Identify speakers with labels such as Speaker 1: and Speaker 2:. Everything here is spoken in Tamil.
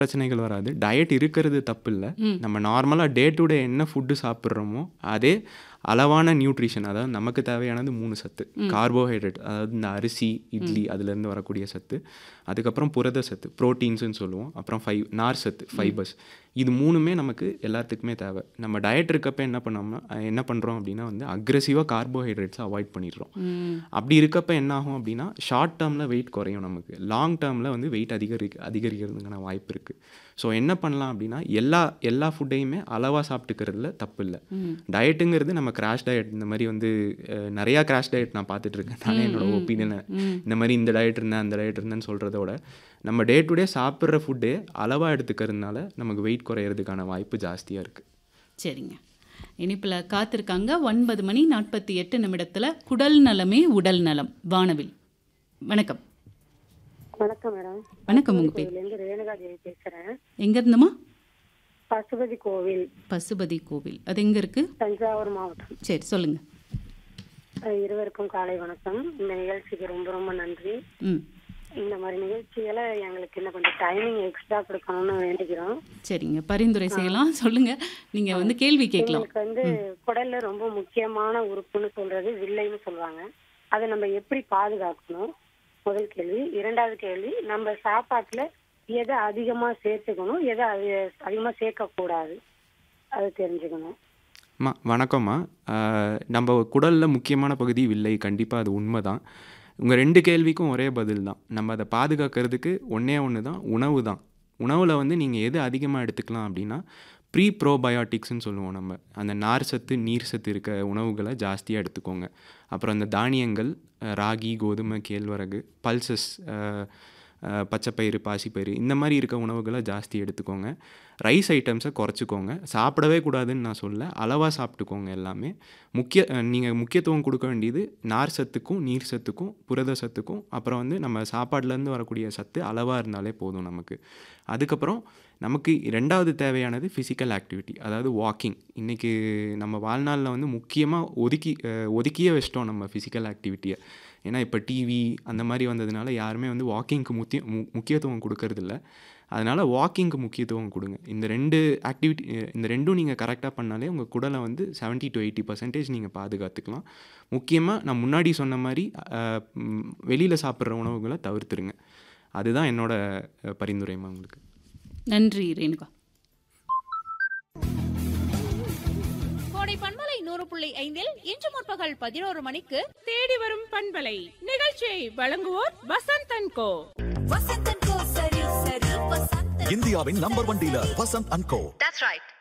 Speaker 1: பிரச்சனைகள் வராது டயட் இருக்கிறது தப்பு இல்லை
Speaker 2: ம்.
Speaker 1: நம்ம நார்மலாக டே டு டே என்ன ஃபுட்டு சாப்பிட்றோமோ அதே அளவான நியூட்ரிஷன் அதாவது நமக்கு தேவையானது மூணு சத்து கார்போஹைட்ரேட் அதாவது இந்த அரிசி இட்லி அதுலேருந்து வரக்கூடிய சத்து அதுக்கப்புறம் புரத சத்து ப்ரோட்டீன்ஸ்னு சொல்லுவோம் அப்புறம் ஃபைவ் நார் சத்து ஃபைபர்ஸ் இது மூணுமே நமக்கு எல்லாத்துக்குமே தேவை நம்ம டயட் இருக்கப்ப என்ன பண்ணோம்னா அஹ் என்ன பண்ணுறோம் அப்படின்னா வந்து அக்ரெசிவாக கார்போஹைட்ரேட்ஸை அவாய்ட் பண்ணிடுறோம்
Speaker 2: ம்.
Speaker 1: அப்படி இருக்கப்ப என்ன ஆகும் அப்படின்னா ஷார்ட் டேர்மில் வெயிட் குறையும் நமக்கு லாங் டேர்மில் வந்து வெயிட் அதிகரிக்க அதிகரிக்கிறதுக்கான வாய்ப்பு இருக்குது ஸோ என்ன பண்ணலாம் அப்படின்னா எல்லா எல்லா ஃபுட்டையுமே அளவாக சாப்பிட்டுக்கிறதுல தப்பு இல்லை டயட்டுங்கிறது நம்ம கிராஷ் டயட் இந்த மாதிரி வந்து அஹ், நிறையா கிராஷ் டயட் நான் பார்த்துட்டு இருக்கேன் நானே என்னோட ஒப்பீனியனை இந்த மாதிரி இந்த டயட் இருந்தேன் அந்த டயட் இருந்தேன்னு சொல்கிறதோட நம்ம டே டு டே சாப்பிட்ற ஃபுட்டே அளவாக எடுத்துக்கிறதுனால நமக்கு வெயிட் குறையிறதுக்கான வாய்ப்பு ஜாஸ்தியாக இருக்குது
Speaker 2: சரிங்க இனிப்பில் காத்திருக்காங்க ஒன்பது மணி நாற்பத்தி எட்டு நிமிடத்தில் குடல் நலமே உடல் நலம் வானவில் வணக்கம்
Speaker 3: வணக்கம் மேடம்
Speaker 2: வணக்கம் உங்க பேர்
Speaker 3: கோவிலேருந்து ரேணுகா தேவி பேசுறேன்
Speaker 2: எங்க இருந்துமா
Speaker 3: பசுபதி கோவில்
Speaker 2: பசுபதி கோவில் அது எங்க இருக்கு
Speaker 3: தஞ்சாவூர் மாவட்டம்
Speaker 2: சரி சொல்லுங்க
Speaker 3: அஹ் இருவருக்கும் காலை வணக்கம் இந்த நிகழ்ச்சிக்கு ரொம்ப ரொம்ப நன்றி
Speaker 2: ம்
Speaker 3: இந்த மாதிரி நிகழ்ச்சிகளை எங்களுக்கு இன்னும் கொஞ்சம் டைமிங் எக்ஸ்ட்ரா கொடுக்கணும்னு வேண்டிக்கிறோம்
Speaker 2: சரிங்க பரிந்துரை செய்யலாம் சொல்லுங்க நீங்க வந்து கேள்வி கேட்கலாம்
Speaker 3: எங்களுக்கு வந்து குடல்ல ரொம்ப முக்கியமான உறுப்புன்னு சொல்றது வில்லைன்னு சொல்லுவாங்க அதை நம்ம எப்படி பாதுகாக்கணும் முதல் கேள்வி இரண்டாவது கேள்வி நம்ம சாப்பாட்டுல எதை அதிகமா சேர்த்துக்கணும் எதை அது- அதிகமா சேர்க்க கூடாது அது தெரிஞ்சுக்கணும்
Speaker 1: அம்மா வணக்கம்மா ஆஹ் நம்ம குடலில் முக்கியமான பகுதி வில்லை கண்டிப்பாக அது உண்மை தான் உங்கள் ரெண்டு கேள்விக்கும் ஒரே பதில் தான் நம்ம அதை பாதுகாக்கிறதுக்கு ஒன்றே ஒன்று தான் உணவு தான் உணவில் வந்து நீங்கள் எது அதிகமாக எடுத்துக்கலாம் அப்படின்னா ப்ரீ ப்ரோபயோட்டிக்ஸ்னு சொல்லுவோம் நம்ம அந்த நார் சத்து நீர் சத்து இருக்க உணவுகளை ஜாஸ்தியாக எடுத்துக்கோங்க அப்புறம் அந்த தானியங்கள் அஹ், ராகி கோதுமை கேழ்வரகு பல்சஸ் பச்சைப்பயிறு பாசிப்பயிறு இந்த மாதிரி இருக்க உணவுகளை ஜாஸ்தி எடுத்துக்கோங்க ரைஸ் ஐட்டம்ஸை குறைச்சிக்கோங்க சாப்பிடவே கூடாதுன்னு நான் சொல்ல அளவாக சாப்பிட்டுக்கோங்க எல்லாமே முக்கிய நீங்கள் முக்கியத்துவம் கொடுக்க வேண்டியது நார் சத்துக்கும் நீர் சத்துக்கும் புரத சத்துக்கும் அப்புறம் வந்து நம்ம சாப்பாடுலேருந்து வரக்கூடிய சத்து அளவாக இருந்தாலே போதும் நமக்கு அதுக்கப்புறம் நமக்கு ரெண்டாவது தேவையானது ஃபிசிக்கல் ஆக்டிவிட்டி அதாவது வாக்கிங் இன்றைக்கி நம்ம வாழ்நாளில் வந்து முக்கியமாக ஒதுக்கி அஹ், ஒதுக்கியே வச்சிட்டோம் நம்ம ஃபிசிக்கல் ஆக்டிவிட்டியை ஏன்னா இப்போ டிவி அந்த மாதிரி வந்ததுனால யாருமே வந்து வாக்கிங்க்கு முக்கிய மு முக்கியத்துவம் கொடுக்கறதில்ல அதனால் வாக்கிங்க்கு முக்கியத்துவம் கொடுங்க இந்த ரெண்டு ஆக்டிவிட்டி இந்த ரெண்டும் நீங்கள் கரெக்டாக பண்ணாலே உங்கள் குடலை வந்து 70 டு எயிட்டி பர்சன்டேஜ் நீங்கள் பாதுகாத்துக்கலாம் முக்கியமாக நான் முன்னாடி சொன்ன மாதிரி வெளியில் சாப்பிட்ற உணவுகளை தவிர்த்துருங்க அதுதான் என்னோட அஹ், பரிந்துரைமா உங்களுக்கு
Speaker 2: நன்றி ரேணுகா
Speaker 4: கோடை பண்பலை நூறு புள்ளி ஐந்தில் இன்று முற்பகல் பதினோரு மணிக்கு
Speaker 5: தேடி வரும் பண்பலை நிகழ்ச்சியை வழங்குவோர் வசந்த் அண்ட் கோ
Speaker 6: இந்தியாவின் number one dealer Vasanth and Co
Speaker 4: That's right.